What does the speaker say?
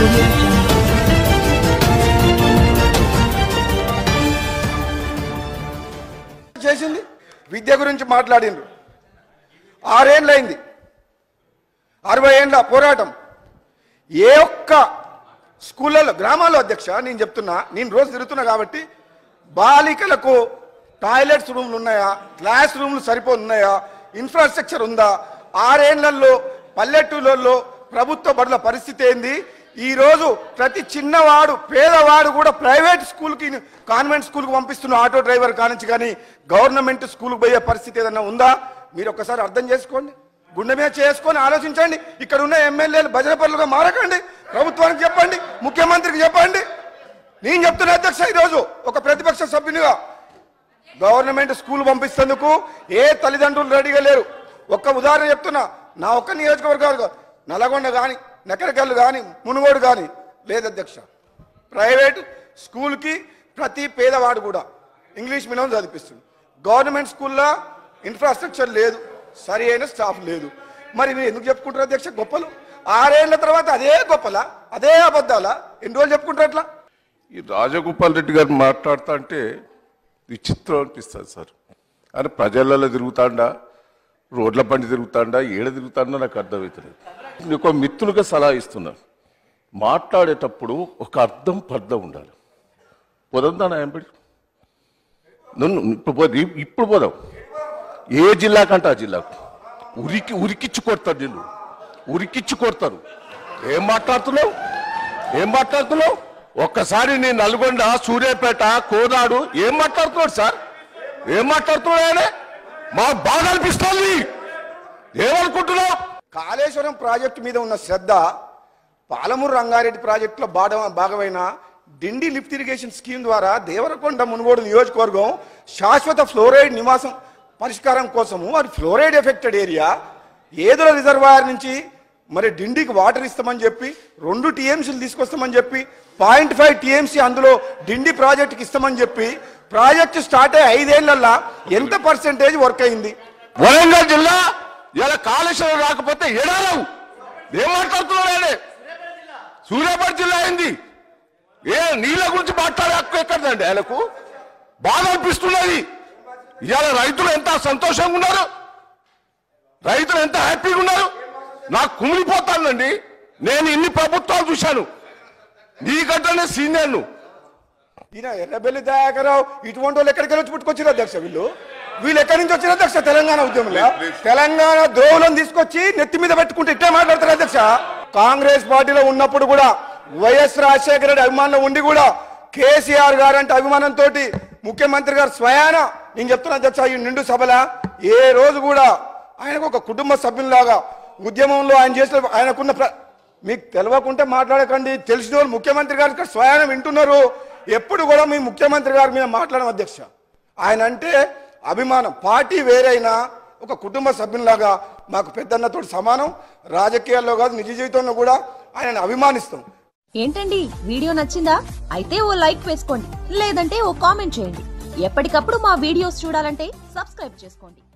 audio jungle. చేసింది విద్య గురించి మాట్లాడిండ్రు ఆరేళ్ళైంది అరవై ఏండ్ల పోరాటం ఏ ఒక్క స్కూళ్ళలో గ్రామాల్లో అధ్యక్ష నేను చెప్తున్నా నేను రోజు తిరుగుతున్నా కాబట్టి బాలికలకు టాయిలెట్స్ రూమ్లు ఉన్నాయా క్లాస్ రూమ్లు సరిపోతున్నాయా ఇన్ఫ్రాస్ట్రక్చర్ ఉందా ఆరేళ్లలో పల్లెటూళ్ళల్లో ప్రభుత్వ బడుల పరిస్థితి ఏంది ఈ రోజు ప్రతి చిన్నవాడు పేదవాడు కూడా ప్రైవేట్ స్కూల్కి కాన్వెంట్ స్కూల్కి పంపిస్తున్న ఆటో డ్రైవర్ కానించి కానీ గవర్నమెంట్ స్కూల్కి పోయే పరిస్థితి ఏదైనా ఉందా మీరు ఒక్కసారి అర్థం చేసుకోండి గుండె మీద చేసుకొని ఆలోచించండి ఇక్కడ ఉన్న ఎమ్మెల్యేలు భజన పనులుగా మారకండి ప్రభుత్వానికి చెప్పండి ముఖ్యమంత్రికి చెప్పండి నేను చెప్తున్నా అధ్యక్ష ఈరోజు ఒక ప్రతిపక్ష సభ్యునిగా గవర్నమెంట్ స్కూల్ పంపిస్తేందుకు ఏ తల్లిదండ్రులు రెడీగా లేరు ఒక్క ఉదాహరణ చెప్తున్నా నా ఒక్క నియోజకవర్గాలు కాదు, నల్గొండ కానీ నెక్కరకల్లు కానీ మునుగోడు కానీ లేదు అధ్యక్ష ప్రైవేట్ స్కూల్కి ప్రతి పేదవాడు కూడా ఇంగ్లీష్ మీడియం చదివిస్తుంది గవర్నమెంట్ స్కూల్లో ఇన్ఫ్రాస్ట్రక్చర్ లేదు సరి అయిన స్టాఫ్ లేదు మరి మీరు ఎందుకు చెప్పుకుంటారు అధ్యక్ష గొప్పలు ఆరేళ్ల తర్వాత అదే గొప్పలా అదే అబద్ధాలా ఎన్ని రోజులు చెప్పుకుంటారు అట్లా ఈ రాజగోపాల్ రెడ్డి గారు మాట్లాడుతా అంటే విచిత్రం అనిపిస్తుంది సార్ అని ప్రజలలో తిరుగుతాండా రోడ్ల బండి తిరుగుతాండా ఏడ తిరుగుతాండా నాకు అర్థమవుతలేదు నీకు మిత్రులుగా సలహా ఇస్తున్నాను మాట్లాడేటప్పుడు ఒక అర్థం పర్థం ఉండాలి పోదాం ఎంబడి నన్ను ఇప్పుడు పోదు ఇప్పుడు పోదాం ఏ జిల్లాకంటే ఆ జిల్లాకు ఉరికి ఉరికిచ్చి కొడతారు నిన్ను ఉరికిచ్చి కొడతారు ఏం మాట్లాడుతున్నావు ఏం మాట్లాడుతున్నావు ఒక్కసారి నీ నల్గొండ సూర్యాపేట కోనాడు ఏం మాట్లాడుతున్నాడు సార్ ఏం మాట్లాడుతున్నాడు ఆయన మాకు బాగా అనిపిస్తోంది ఏమనుకుంటున్నావు కాళేశ్వరం ప్రాజెక్టు మీద ఉన్న శ్రద్ధ పాలమూరు రంగారెడ్డి ప్రాజెక్టులో భాగం భాగమైన డిండి లిఫ్ట్ ఇరిగేషన్ స్కీమ్ ద్వారా దేవరకొండ మునుగోడు నియోజకవర్గం శాశ్వత ఫ్లోరైడ్ నివాసం పరిష్కారం కోసము అది fluoride affected area Edula reservoir నుంచి మరి డిండికి వాటర్ ఇస్తామని చెప్పి రెండు టీఎంసీలు తీసుకొస్తామని చెప్పి పాయింట్ ఫైవ్ టీఎంసీ అందులో డిండి ప్రాజెక్టుకి ఇస్తామని చెప్పి ప్రాజెక్టు స్టార్ట్ అయ్యి ఐదేళ్లలో ఎంత పర్సెంటేజ్ వర్క్ అయింది వరంగల్ జిల్లా ఇలా కాళేశ్వరం రాకపోతే ఎడారావు ఏం మాట్లాడుతున్నాడు ఆయన సూర్యాపేట జిల్లా అయింది ఏ నీళ్ళ గురించి మాట్లాడే హక్కు ఎక్కడండి ఆయనకు బాగా అనిపిస్తున్నది ఇవాళ రైతులు ఎంత సంతోషంగా ఉన్నారు రైతులు ఎంత హ్యాపీగా ఉన్నారు నాకు కుమిలిపోతానండి నేను ఇన్ని ప్రభుత్వాలు చూశాను నీకంటేనే సీనియర్ను ఈయన ఎర్రబెల్లి దయాకరావు ఇటువంటి వాళ్ళు ఎక్కడికి వచ్చి పుట్టుకొచ్చారు అధ్యక్ష వీళ్ళు వీళ్ళు ఎక్కడి నుంచి వచ్చిన అధ్యక్ష తెలంగాణ ఉద్యమంలో తెలంగాణ ద్రోవులను తీసుకొచ్చి నెత్తి మీద పెట్టుకుంటే ఇట్టే మాట్లాడతారు అధ్యక్ష కాంగ్రెస్ పార్టీలో ఉన్నప్పుడు కూడా వైఎస్ రాజశేఖర రెడ్డి అభిమానులు ఉండి కూడా కేసీఆర్ గారు అంటే అభిమానంతో ముఖ్యమంత్రి గారు స్వయాన నేను చెప్తున్నా అధ్యక్ష ఈ నిండు సభల ఏ రోజు కూడా ఆయనకు ఒక కుటుంబ సభ్యుల్లాగా ఉద్యమంలో ఆయన చేసిన ఆయనకున్న ప్ర- మీకు తెలియకుంటే మాట్లాడకండి తెలిసిన వాళ్ళు ముఖ్యమంత్రి గారు ఇక్కడ స్వయాన వింటున్నారు ఎప్పుడు కూడా మీ ముఖ్యమంత్రి గారి మీద మాట్లాడడం అధ్యక్ష ఆయన అంటే అభిమానం పార్టీ వేరైనా ఒక కుటుంబ సభ్యునిలాగా మాకు పెద్దన్నతో సమానం రాజకీయాల్లో కాదు నిజ జీవితంలో కూడా ఆయనను అభిమానిస్తాం ఏంటండి వీడియో నచ్చిందా అయితే ఓ లైక్ వేసుకోండి లేదంటే ఓ కామెంట్ చేయండి ఎప్పటికప్పుడు మా వీడియోస్ చూడాలంటే సబ్స్క్రైబ్ చేసుకోండి